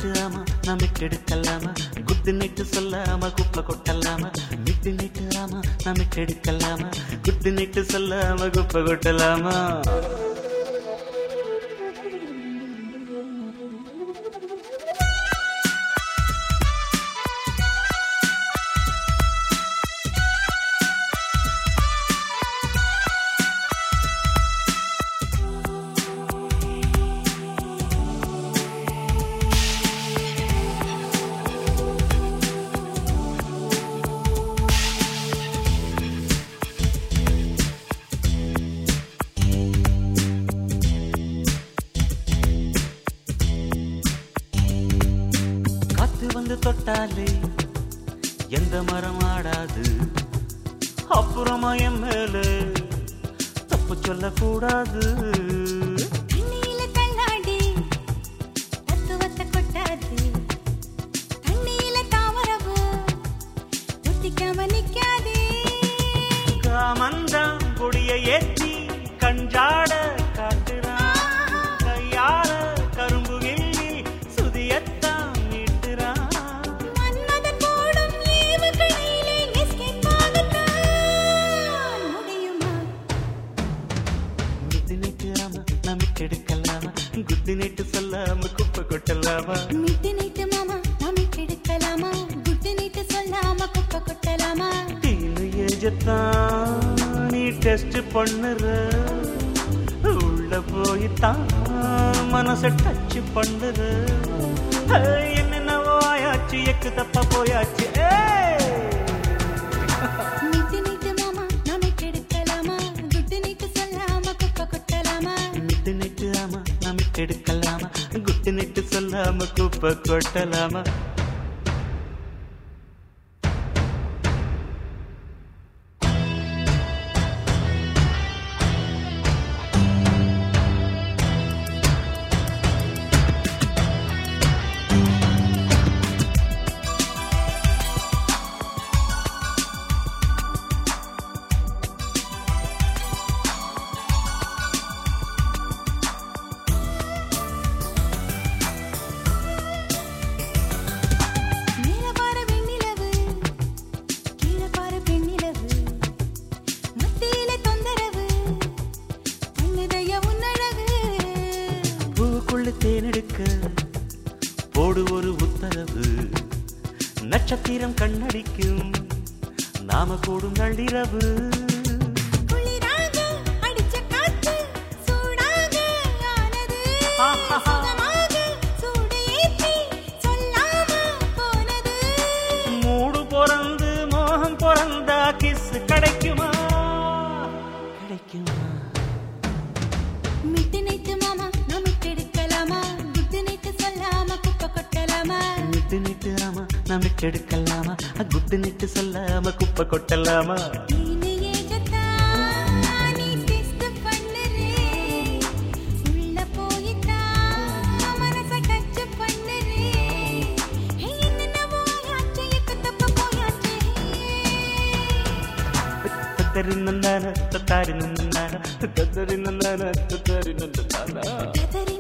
Night ஆமா நான் மிட்டெடுக்கலாமா good night சொல்லாம குப்பை கொட்டலாமா மிட்டு நைட்டு ஆமா நான் மிட்டெடுக்கலாமா குட்டு நைட்டு சொல்லாம குப்பை கொட்டலாமா காத்து வந்து தொட்டாலே எந்த மரம் ஆடாது அப்புறமா என் மேல தப்பு சொல்லக்கூடாது தண்ணியில தள்ளாடி தத்துவத்தை கொட்டாது தண்ணியில தாவரவு ஒத்திக்காம நிக்காதே காமந்தான் கொடிய ஏற்றி கஞ்சாட காட்டுறான் கையால கரும்பு கிள்ளி சுதியத்தான் மீட்டுறான் மன்மதன் போடும் ஏவுகணையிலே escape ஆகத்தான் முடியுமா? மித்து நிற்கிறாம நம்பிக்கை எடுக்கலாமா குத்து நெட்டு சொல்லாம குப்பை கொட்டலாமா midnight மாமா, நாமே கெடுக்கலாமா? good night சொல்லாம குப்பை கொட்டலாமா? டீனு ஏஜத்தான் நீ டெஸ்ட் பண்ணுற உள்ள போய்த்தான் மனச டச் பண்ணுற என்னென்னவோ ஆயாச்சு எக்கு தப்பா போயாச்சு ஏய்! midnight மாமா, நாமே கெடுக்கலாமா? good night சொல்லாம குப்பை கொட்டலாமா? மிட்டு நெட்டு ஆமா நம்பிக்கை எடுக்கலாமா குட்டு நெட்டு சொல்லாம குப்பை கொட்டலாமா மேல பாரு வெண்ணிலவு, கீழ பாரு பெண்ணிலவு. மத்தியில தொந்தரவு, பண்ணுதையா உன்னழகு. பூக்குள்ள தேனெடுக்க போடு ஒரு உத்தரவு நட்சத்திரம் கண்ணடிக்கும் நாம கூடும் நள்ளிரவு குளிராக அடிச்ச காத்து, சூடாக ஆனது. சுகமாக சூடு ஏத்தி, சொல்லாம போனது. மூடு பிறந்து மோகம் பிறந்தா கிஸ் கிடைக்குமா கிடைக்குமா midnight மாமா, நாம கெடுக்கலாமா? good night சொல்லாம குப்பை கொட்டலாமா? மிட்டு நிட்டு ஆமா நமக்கு எடுக்கலாமா குட்டு நிட்டு சொல்லாம குப்பை கொட்டலாமா நீனு ஏகத்தான் நீ test பண்ணுறே. உள்ள போயித்தான் மனச touch பண்ணுறே. ஹே, என்னென்னவோ ஆயாச்சு, எக்கு தப்பா போயாச்சு. தத்தரி நந்தான தத்தாரி நந்தான தத்தரி நந்தான தத்தாரி நந்தான கதறி